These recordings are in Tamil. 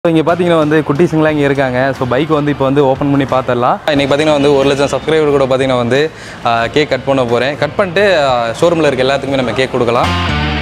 ஸோ இங்கே பார்த்தீங்கன்னா வந்து குட்டீஸுங்களாம் இங்கே இருக்காங்க ஸோ பைக் வந்து இப்போ வந்து ஓப்பன் பண்ணி பார்த்துடலாம் இன்றைக்கி பார்த்தீங்கன்னா வந்து ஒரு லட்சம் சப்ஸ்கிரைபர் கூட பார்த்தீங்கன்னா வந்து கேக் கட் பண்ண போகிறேன் கட் பண்ணிட்டு ஷோரூமில் இருக்க எல்லாத்துக்குமே நம்ம கேக் கொடுக்கலாம்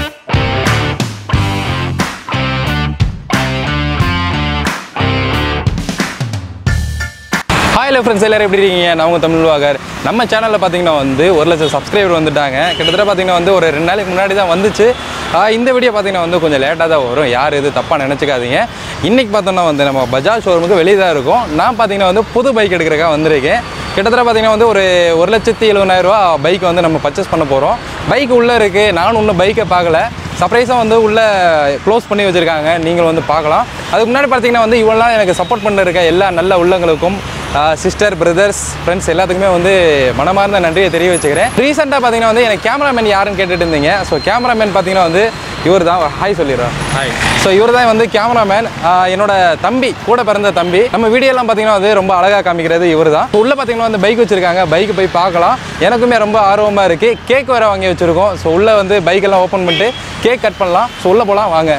ஹாய் ஹலோ ஃப்ரெண்ட்ஸ் எல்லாரும் எப்படி இருக்கீங்க நான் உங்கள் தமிழ் வாகர் நம்ம சேனலில் பார்த்தீங்கன்னா வந்து ஒரு லட்சம் சப்ஸ்கிரைபர் வந்துட்டாங்க கிட்டத்தட்ட பார்த்தீங்கன்னா வந்து ஒரு ரெண்டு நாளைக்கு முன்னாடி தான் வந்துச்சு ஆஹ் இந்த வீடியோ பார்த்தீங்கன்னா வந்து கொஞ்சம் லேட்டாக தான் வரும் யார் இது தப்பாக நினச்சிக்காதீங்க இன்றைக்கி பார்த்தோம்னா வந்து நம்ம பஜாஜ் ஷோரூமுக்கு வெளியே தான் இருக்கும் நான் பார்த்தீங்கன்னா வந்து புது பைக் எடுக்கிறக்காக வந்திருக்கேன் கிட்டத்தட்ட பார்த்தீங்கன்னா வந்து ஒரு ஒரு லட்சத்தி எழுபதாயிரரூவா பைக் வந்து நம்ம பர்ச்சேஸ் பண்ண போகிறோம் பைக் உள்ளே இருக்குது நானும் இன்னும் பைக்கை பார்க்கல சர்ப்ரைஸாக வந்து உள்ளே க்ளோஸ் பண்ணி வச்சுருக்காங்க நீங்களும் வந்து பார்க்கலாம் அதுக்கு முன்னாடி பார்த்தீங்கன்னா வந்து இவெல்லாம் எனக்கு சப்போர்ட் பண்ண இருக்க எல்லா நல்ல உள்ளங்களுக்கும் சிஸ்டர் பிரதர்ஸ் ஃப்ரெண்ட்ஸ் எல்லாத்துக்குமே வந்து மனமார்ந்த நன்றியை தெரிய வச்சுக்கிறேன் ரீசெண்டாக பார்த்தீங்கன்னா வந்து எனக்கு கேமராமேன் யாருன்னு கேட்டுட்டு இருந்தீங்க ஸோ கேமராமேன் பார்த்தீங்கன்னா வந்து இவர் தான் ஹாய் சொல்லிடுறோம் ஹாய் ஸோ இவர் தான் வந்து கேமராமேன் என்னோட தம்பி கூட பிறந்த தம்பி நம்ம வீடியோலாம் பார்த்தீங்கன்னா வந்து ரொம்ப அழகாக காமிக்கிறது இவர் தான் உள்ளே பார்த்தீங்கன்னா வந்து பைக் வச்சிருக்காங்க பைக் போய் பார்க்கலாம் எனக்குமே ரொம்ப ஆர்வமாக இருக்குது கேக் வேறு வாங்கி வச்சுருக்கோம் ஸோ உள்ளே வந்து பைக்கெல்லாம் ஓப்பன் பண்ணிட்டு கேக் கட் பண்ணலாம் ஸோ உள்ளே போகலாம் வாங்க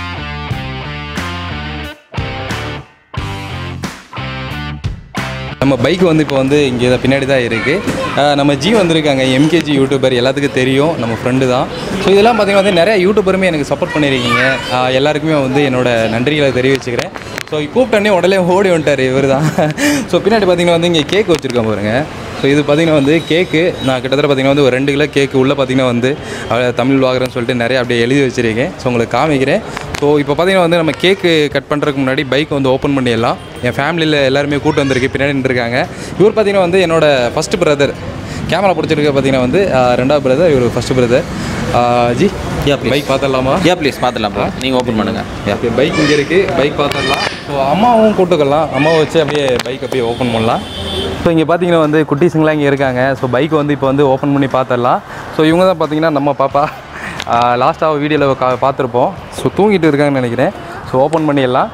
நம்ம பைக் வந்து இப்போ வந்து இங்கே தான் பின்னாடி தான் இருக்குது நம்ம ஜி வந்திருக்காங்க எம்கேஜி யூடியூபர் எல்லாத்துக்கும் தெரியும் நம்ம ஃப்ரெண்டு தான் ஸோ இதெல்லாம் பார்த்தீங்கன்னா வந்து நிறைய யூடியூபருமே எனக்கு சப்போர்ட் பண்ணியிருக்கீங்க ஆஹ் எல்லாருக்குமே வந்து என்னோட நன்றிகளை தெரிவிச்சுக்கிறேன் ஸோ கூப்பிட்டோன்னே உடனே ஓடி வந்துட்டார் இவர் தான் ஸோ பின்னாடி பார்த்தீங்கன்னா வந்து இங்கே கேக் வச்சுருக்கோம் பாருங்க ஸோ இது பார்த்தீங்கன்னா வந்து கேக்கு நான் கிட்டத்தட்ட பார்த்தீங்கன்னா வந்து ஒரு ரெண்டு கிலோ கேக்கு உள்ளே பார்த்தீங்கன்னா வந்து அஹ், தமிழ் வாங்குறேன்னு சொல்லிட்டு நிறைய அப்படியே எழுதி வச்சிருக்கேன் ஸோ உங்களுக்கு காமிக்கிறேன் ஸோ இப்போ பார்த்தீங்கன்னா வந்து நம்ம கேக்கு கட் பண்ணுறதுக்கு முன்னாடி பைக் வந்து ஓப்பன் பண்ணிடலாம் என் ஃபேமிலியில் எல்லாருமே கூட்டு வந்திருக்கு பின்னாடி நின்றுருக்காங்க இவர் பார்த்தீங்கன்னா வந்து என்னோட ஃபஸ்ட் பிரதர் கேமரா பிடிச்சிருக்க பார்த்தீங்கன்னா வந்து ஆஹ், ரெண்டாவது பிரதர் இவர் first brother ji Yeah, please. Bike பார்த்துடலாமா யா ப்ளீஸ் பார்த்துலாம் ப்ரோ நீங்கள் ஓப்பன் பண்ணுங்க யா ஓகே பைக் இங்கே இருக்குது பைக் பார்த்துடலாம் ஸோ அம்மாவும் கூட்டுக்கலாம் அம்மாவை வச்சு அப்படியே பைக் அப்படியே ஓப்பன் பண்ணலாம் ஸோ இங்கே பார்த்தீங்கன்னா வந்து குட்டீஸுங்களாம் இங்கே இருக்காங்க ஸோ பைக் வந்து இப்போ வந்து ஓப்பன் பண்ணி பார்த்துடலாம் ஸோ இவங்க தான் பார்த்தீங்கன்னா நம்ம பாப்பா லாஸ்ட்டாக வீடியோவில் கா பார்த்துருப்போம் ஸோ தூங்கிட்டு இருக்காங்கன்னு நினைக்கிறேன் ஸோ ஓப்பன் பண்ணிடலாம்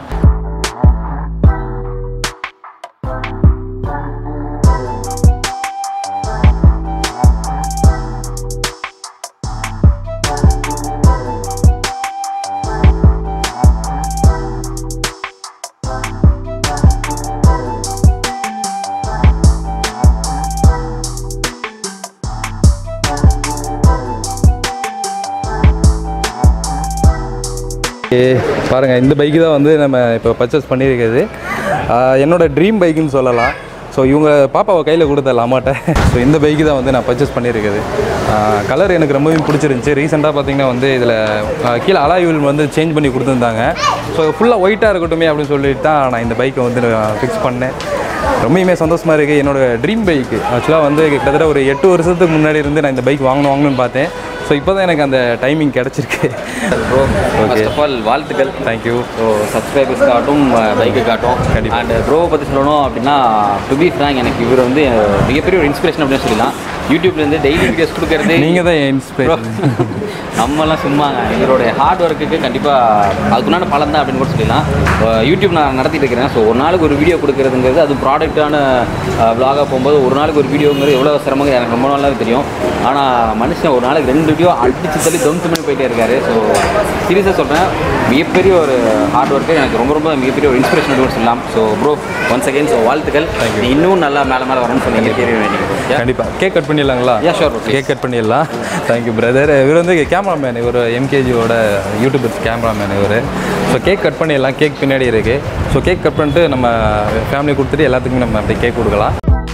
ஏ பாருங்கள் இந்த பைக்கு தான் வந்து நம்ம இப்போ பர்ச்சேஸ் பண்ணியிருக்கிறது ஆஹ் என்னோட ட்ரீம் பைக்குன்னு சொல்லலாம் ஸோ இவங்க பாப்பாவை கையில் கொடுத்தல அம்மாட்ட ஸோ இந்த பைக்கு தான் வந்து நான் பர்ச்சேஸ் பண்ணியிருக்குது கலர் எனக்கு ரொம்பவே பிடிச்சிருந்துச்சி ரீசெண்டாக பார்த்தீங்கன்னா வந்து இதில் கீழே அலாயுவில் வந்து சேஞ்ச் பண்ணி கொடுத்துருந்தாங்க ஸோ ஃபுல்லாக ஒயிட்டாக இருக்கட்டுமே அப்படின்னு சொல்லிட்டு தான் நான் இந்த பைக்கை வந்து ஃபிக்ஸ் பண்ணேன் ரொம்பவுமே சந்தோஷமாக இருக்குது என்னோட ட்ரீம் பைக்கு ஆக்சுவலாக வந்து கிட்டத்தட்ட ஒரு எட்டு வருஷத்துக்கு முன்னாடி இருந்து நான் இந்த பைக் வாங்கணும் வாங்கணும்னு பார்த்தேன் ஸோ இப்போ தான் எனக்கு அந்த டைமிங் கிடச்சிருக்கு ப்ரோ ஃபர்ஸ்ட் ஆஃப் ஆல் வாழ்த்துக்கள் தேங்க்யூ ஸோ சப்ஸ்கிரைபர்ஸ் காட்டும் பைக்கு காட்டும் கண்டிப்பா. அண்ட் ப்ரோவை பற்றி சொல்லணும் அப்படின்னா டு பி ஃப்ராங்க் எனக்கு இவர் வந்து அஹ், மிகப்பெரிய ஒரு இன்ஸ்பிரேஷன் அப்படின்னு சொல்லலாம் யூடியூப்லேருந்து டெய்லி வீடியோஸ் கொடுக்கறது நீங்கள் தான் என் Bro, இன்ஸ்பிரேஷன் நம்மலாம் சும்மாங்க இவருடைய ஹார்ட் ஒர்க்குக்கு கண்டிப்பாக அதுக்குண்டான பலன் தான் அப்படின்னு கூட சொல்லலாம் அஹ் யூடியூப் நான் நடத்திட்டு இருக்கிறேன் ஸோ ஒரு நாளுக்கு ஒரு வீடியோ கொடுக்கறதுங்கிறது அது ப்ராடக்டான விலாகாக போகும்போது ஒரு நாளுக்கு ஒரு வீடியோங்கிறது எவ்வளோ சிரமங்க எனக்கு ரொம்ப நாளாவே தெரியும் ஆனால் மனுஷன் ஒரு நாளைக்கு ரெண்டு வீடியோ அடிச்சு தள்ளி தொண்ணு பண்ணி போயிட்டே இருக்காரு ஸோ சீரியஸாக சொல்கிறேன் மிகப்பெரிய ஒரு ஹார்ட் ஒர்க்கு எனக்கு ரொம்ப ரொம்ப மிகப்பெரிய ஒரு இன்ஸ்பிரேஷன் கூட சொல்லலாம் so bro once again so வாழ்த்துக்கள் நீ இன்னும் நல்லா மேலே மேலே வரணும்னு சொன்னீங்க தெரிய வேண்டிய கண்டிப்பாக கேக் கட் பண்ணிடலாங்களா Yeah, sure, bro, please. Cake cut பண்ணிடலாம் தேங்க்யூ பிரதர் இவர் வந்து கேமராமேன் இவர் எம்கேஜியோட யூடியூபர்ஸ் கேமராமேன் இவர் ஸோ கேக் கட் பண்ணிடலாம் கேக் பின்னாடி இருக்குது ஸோ கேக் கட் பண்ணிட்டு நம்ம ஃபேமிலி கொடுத்துட்டு எல்லாத்துக்குமே நம்ம அப்படியே கேக் கொடுக்கலாம்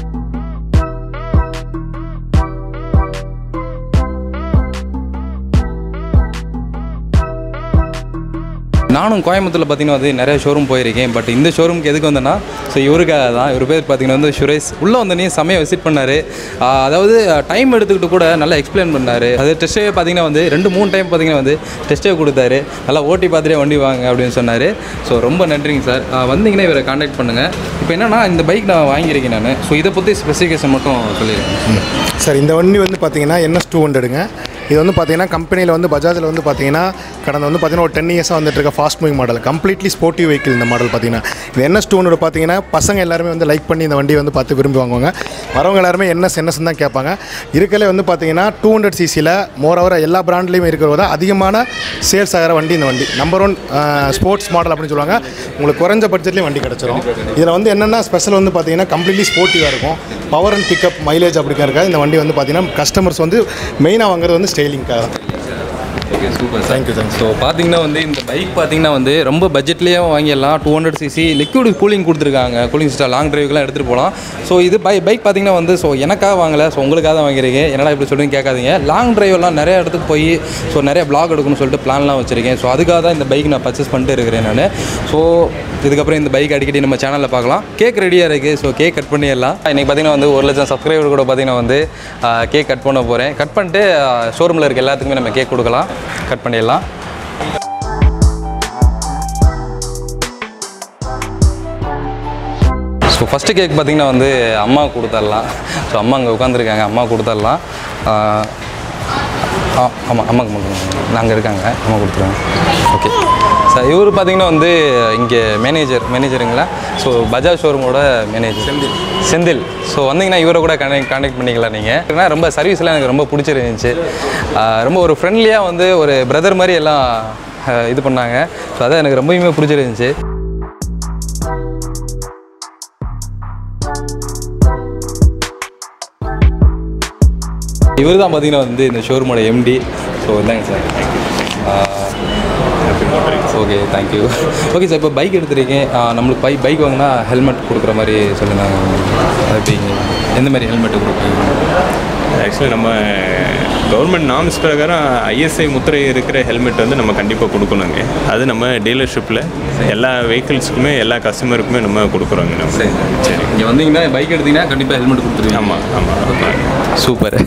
நானும் கோயம்புத்தூரில் பார்த்தீங்கன்னா வந்து நிறைய ஷோரூம் போயிருக்கேன் பட் இந்த ஷோரூமுக்கு எதுக்கு வந்தேன்னா ஸோ இவருக்காக தான் இவர் பேர் பார்த்தீங்கன்னா வந்து சுரேஷ் உள்ளே வந்தோடனே செம்மையாக விசிட் பண்ணார் அதாவது டைம் எடுத்துக்கிட்டு கூட நல்லா எக்ஸ்பிளைன் பண்ணார் அது டெஸ்ட்டே பார்த்தீங்கன்னா வந்து ரெண்டு மூணு டைம் பார்த்தீங்கன்னா வந்து டெஸ்ட்டே கொடுத்தாரு நல்லா ஓட்டி பார்த்துட்டே வண்டி வாங்க அப்படின்னு சொன்னார் ஸோ ரொம்ப நன்றிங்க சார் வந்தீங்கன்னா இவரை காண்டாக்ட் பண்ணுங்கள் இப்போ என்னன்னா இந்த பைக் நான் வாங்கியிருக்கேன் நான் ஸோ இதை பற்றி ஸ்பெசிஃபிகேஷன் மட்டும் சொல்லிடுறேன் சார் இந்த வண்டி வந்து பார்த்தீங்கன்னா என்எஸ் டூ ஹண்ட்ரடுங்க இது வந்து பார்த்தீங்கன்னா கம்பெனியில் வந்து பஜாஜில் வந்து பார்த்தீங்கன்னா கடந்த வந்து பார்த்தீங்கன்னா ஒரு டென் இயர்ஸாக வந்துட்டு இருக்க fast moving model completely sportive vehicle இந்த மாடல் பார்த்தீங்கன்னா இது என்எஸ் டூ ஹண்ட்ரட் பார்த்தீங்கன்னா பசங்க எல்லாருமே வந்து லைக் பண்ணி இந்த வண்டியை வந்து பார்த்து விரும்பி வாங்குவாங்க வரவங்க எல்லாருமே என்எஸ் என்எஸ் தான் கேட்பாங்க இருக்கலே வந்து பார்த்தீங்கன்னா டூ ஹண்ட்ரட் சிசியில் மோர் ஓவர் எல்லா பிராண்ட்லேயும் இருக்கிறத அதிகமான சேல்ஸ் ஆகிற வண்டி இந்த வண்டி நம்பர் ஒன் ஸ்போர்ட்ஸ் மாடல் அப்படின்னு சொல்லுவாங்க உங்களுக்கு குறைஞ்ச பட்ஜெட்லேயும் வண்டி கிடச்சிரும் இதில் வந்து என்னென்ன ஸ்பெஷல் வந்து பார்த்தீங்கன்னா கம்ப்ளீட்லி ஸ்போர்ட்டிவாக இருக்கும் பவர் அண்ட் பிக்கப் மைலேஜ் அப்படி இருக்காது இந்த வண்டி வந்து பார்த்தீங்கன்னா கஸ்டமர்ஸ் வந்து மெயினாக வாங்குறது வந்து ஸ்டைலிங்காக தான் okay super thank you thanks so பார்த்தீங்கன்னா வந்து இந்த பைக் பார்த்தீங்கன்னா வந்து ரொம்ப பட்ஜெட்லேயே வாங்கிடலாம் two hundred cc liquid cooling கொடுத்துருக்காங்க கூலிங் சிஸ்டம் லாங் டிரைவுக்குலாம் எடுத்துகிட்டு போகலாம் ஸோ இது பை பைக் பார்த்தீங்கன்னா வந்து ஸோ எனக்காக வாங்கலை ஸோ உங்களுக்காக தான் வாங்கியிருக்கேன் என்னடா இப்படி சொல்லுங்க கேட்காதீங்க லாங் டிரைவெல்லாம் நிறைய இடத்துக்கு போய் ஸோ நிறைய பிளாக் எடுக்கணும்னு சொல்லிட்டு பிளான்லாம் வச்சுருக்கேன் ஸோ அதுக்காக தான் இந்த பைக் நான் பர்ச்சேஸ் பண்ணிட்டு இருக்கிறேன் நான் ஸோ இதுக்கப்புறம் இந்த பைக் அடிக்கடி நம்ம சேனலில் பார்க்கலாம் கேக் ரெடியாக இருக்குது ஸோ கேக் கட் பண்ணிடலாம் இன்றைக்கி பார்த்தீங்கன்னா வந்து ஒரு லட்சம் சப்ஸ்கிரைபர் கூட பார்த்தீங்கன்னா வந்து கேக் கட் பண்ண போகிறேன் கட் பண்ணிட்டு ஷோரூமில் இருக்க எல்லாத்துக்குமே நம்ம கேக் கொடுக்கலாம் கட் பண்ணிடலாம் ஸோ ஃபஸ்ட்டு கேக் பார்த்தீங்கன்னா வந்து அம்மா கொடுத்துடலாம் ஸோ அம்மா அங்கே உட்காந்துருக்காங்க அம்மா கொடுத்துடலாம் ஆமாம் அம்மாக்கு மட்டும் நாங்கள் இருக்காங்க அம்மா கொடுத்துருவாங்க ஓகே சார் இவர் பார்த்தீங்கன்னா வந்து இங்கே மேனேஜர் மேனேஜருங்களா ஸோ பஜாஜ் ஷோரூமோட மேனேஜர் செந்தில் செந்தில் ஸோ வந்தீங்கன்னா இவரை கூட கனெக்ட் கான்டாக்ட் பண்ணிக்கலாம் நீங்கள் ஏன்னா ரொம்ப சர்வீஸ்லாம் எனக்கு ரொம்ப பிடிச்சிருந்துச்சு ஆஹ் ரொம்ப ஒரு ஃப்ரெண்ட்லியாக வந்து ஒரு பிரதர் மாதிரி எல்லாம் ஆஹ் இது பண்ணாங்க ஸோ அதான் எனக்கு ரொம்பவுமே பிடிச்சிருந்துச்சு இவர் தான் பார்த்தீங்கன்னா வந்து இந்த ஷோரூமோட எம்டி ஸோ இந்தாங்க sir okay thank you okay sir இப்போ பைக் எடுத்துருக்கேன் ஆ, நம்மளுக்கு பை பைக் வாங்கினா ஹெல்மெட் கொடுக்குற மாதிரி சொல்லியிருந்தாங்க அது எப்படிங்க எந்த மாதிரி ஹெல்மெட் கொடுப்பீங்க ஆக்சுவலி நம்ம கவர்மெண்ட் நார்ம்ஸ் பிரகாரம் ஐஎஸ்ஐ முத்திரை இருக்கிற ஹெல்மெட் வந்து நம்ம கண்டிப்பாக கொடுக்கணுங்க அது நம்ம டீலர்ஷிப்பில் எல்லா வெஹிக்கிள்ஸுக்குமே எல்லா கஸ்டமருக்குமே நம்ம கொடுக்குறோங்க நம்ம சரி சரி இங்கே வந்தீங்கன்னா பைக் எடுத்தீங்கன்னா கண்டிப்பாக ஹெல்மெட் கொடுத்துருவீங்க ஆமாம் ஆமாம் சூப்பர்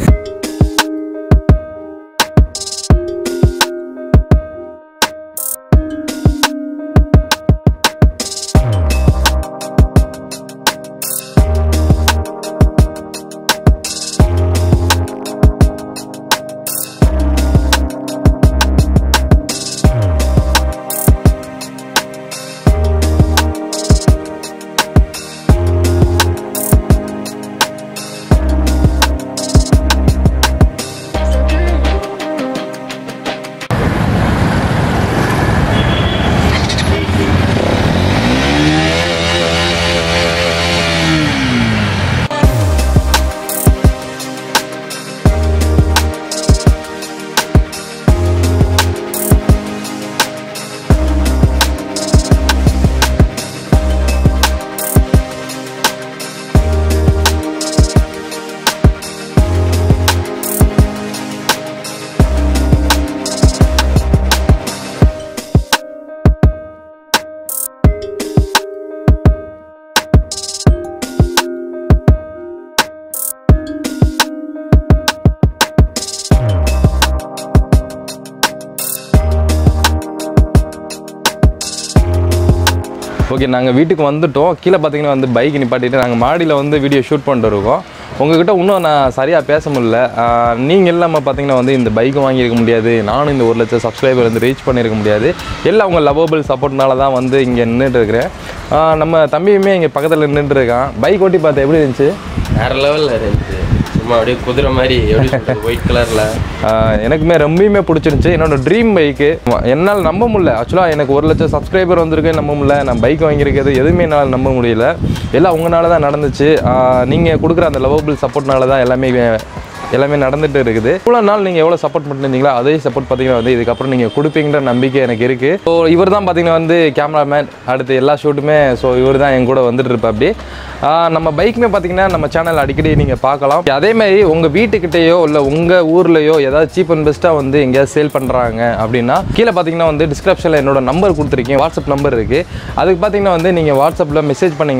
ஓகே நாங்கள் வீட்டுக்கு வந்துட்டோம் கீழே பார்த்தீங்கன்னா வந்து பைக் நிப்பாட்டிட்டு நாங்கள் மாடியில் வந்து வீடியோ ஷூட் பண்ணிட்டு இருக்கோம் உங்ககிட்ட இன்னும் நான் சரியாக பேச முடியல நீங்கள் இல்லாமல் பார்த்தீங்கன்னா வந்து இந்த பைக்கும் வாங்கியிருக்க முடியாது நானும் இந்த ஒரு லட்சம் சப்ஸ்கிரைபர் வந்து ரீச் பண்ணியிருக்க முடியாது எல்லாம் உங்கள் லவபிள் சப்போர்ட்னால தான் வந்து இங்கே நின்றுட்டு இருக்கிறேன் ஆஹ் நம்ம தம்பியுமே இங்கே பக்கத்தில் நின்றுட்டு இருக்கான் பைக் ஓட்டி பார்த்தா எப்படி இருந்துச்சு வேற லெவலில் இருந்துச்சு சும்மா அப்படியே குதிரை மாதிரி எப்படி சொல்றது ஒயிட் கலரில் ஆஹ் எனக்குமே ரொம்பவுமே பிடிச்சிருந்துச்சு என்னோட ட்ரீம் பைக்கு என்னால் நம்ப முடியல ஆக்சுவலாக எனக்கு ஒரு லட்சம் சப்ஸ்கிரைபர் வந்திருக்கேன் நம்ப முடியல நான் பைக் வாங்கியிருக்கிறது எதுவுமே என்னால் நம்ப முடியல எல்லாம் உங்களால தான் நடந்துச்சு நீங்கள் கொடுக்குற அந்த லவபிள் சப்போர்ட்னால தான் எல்லாமே எல்லாமே நடந்துட்டு இருக்குது இவ்வளோ நாள் நீங்கள் எவ்வளோ சப்போர்ட் பண்ணிருந்தீங்களோ அதே சப்போர்ட் பார்த்தீங்கன்னா வந்து இதுக்கப்புறம் நீங்கள் கொடுப்பீங்கிற நம்பிக்கை எனக்கு இருக்குது ஸோ இவர் தான் பார்த்தீங்கன்னா வந்து கேமராமேன் அடுத்து எல்லா ஷூட்டுமே ஸோ இவர் தான் என் கூட வந்துட்டு இருப்பா அப்படி நம்ம பைக்குமே பார்த்தீங்கன்னா நம்ம சேனல் அடிக்கடி நீங்கள் பார்க்கலாம் அதே மாதிரி உங்கள் வீட்டுக்கிட்டேயோ இல்லை உங்கள் ஊர்லேயோ ஏதாவது சீப் அண்ட் பெஸ்ட்டாக வந்து எங்கேயாவது சேல் பண்ணுறாங்க அப்படின்னா கீழே பார்த்தீங்கன்னா வந்து டிஸ்கிரிப்ஷனில் என்னோட நம்பர் கொடுத்துருக்கீங்க வாட்ஸ்அப் நம்பர் இருக்குது அதுக்கு பார்த்தீங்கன்னா வந்து நீங்கள் வாட்ஸ்அப்பில் மெசேஜ் பண்ணிங்கன்னா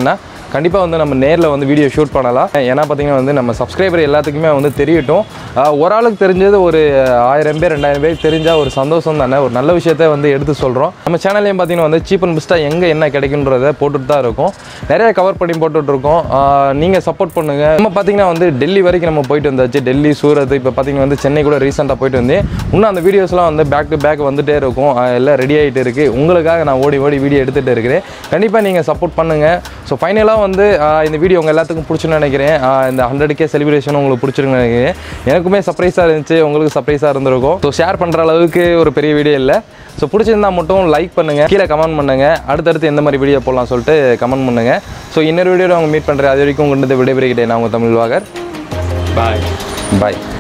கண்டிப்பாக வந்து நம்ம நேரில் வந்து வீடியோ ஷூட் பண்ணலாம் ஏன்னா பார்த்தீங்கன்னா வந்து நம்ம சப்ஸ்கிரைபர் எல்லாத்துக்குமே வந்து தெரியட்டும் ஆஹ் ஒரு ஆளுக்கு தெரிஞ்சது ஒரு ஆயிரம் பேர் ரெண்டாயிரம் பேர் தெரிஞ்சால் ஒரு சந்தோஷம் தானே ஒரு நல்ல விஷயத்த வந்து எடுத்து சொல்கிறோம் நம்ம சேனல்லையும் பார்த்தீங்கன்னா வந்து சீப் அண்ட் பெஸ்ட்டாக எங்கே என்ன கிடைக்குன்றத போட்டுட்டு தான் இருக்கும் நிறைய கவர் பண்ணி போட்டுட்டு இருக்கோம் நீங்கள் சப்போர்ட் பண்ணுங்கள் நம்ம பார்த்தீங்கன்னா வந்து டெல்லி வரைக்கும் நம்ம போயிட்டு வந்தாச்சு டெல்லி சூரத் இப்போ பார்த்தீங்கன்னா வந்து சென்னை கூட ரீசெண்டாக போயிட்டு வந்தேன் இன்னும் அந்த வீடியோஸ்லாம் வந்து பேக் டு பேக் வந்துட்டே இருக்கும் ஆஹ் எல்லாம் ரெடி ஆகிட்டு இருக்குது உங்களுக்காக நான் ஓடி ஓடி வீடியோ எடுத்துகிட்டு இருக்கிறேன் கண்டிப்பாக நீங்கள் சப்போர்ட் பண்ணுங்கள் ஸோ ஃபைனலாக வந்து ஆஹ் இந்த வீடியோ உங்கள் எல்லாத்துக்கும் பிடிச்சுன்னு நினைக்கிறேன் ஆஹ் இந்த ஹண்ட்ரட் கே செலிப்ரேஷன் உங்களுக்கு பிடிச்சிருக்குன்னு நினைக்கிறேன் எனக்குமே சர்ப்ரைஸாக இருந்துச்சு உங்களுக்கு சர்ப்ரைஸாக இருந்திருக்கும் ஸோ ஷேர் பண்ணுற அளவுக்கு ஒரு பெரிய வீடியோ இல்லை ஸோ பிடிச்சிருந்தா மட்டும் லைக் பண்ணுங்கள் கீழே கமெண்ட் பண்ணுங்கள் அடுத்தடுத்து எந்த மாதிரி வீடியோ போடலாம் சொல்லிட்டு கமெண்ட் பண்ணுங்கள் ஸோ இன்னொரு வீடியோவில் அவங்க மீட் பண்ணுறேன் அது வரைக்கும் கொண்டு வந்து விடைபெறுகிறேன் நான் உங்கள் தமிழ் வாகர் பாய் பாய்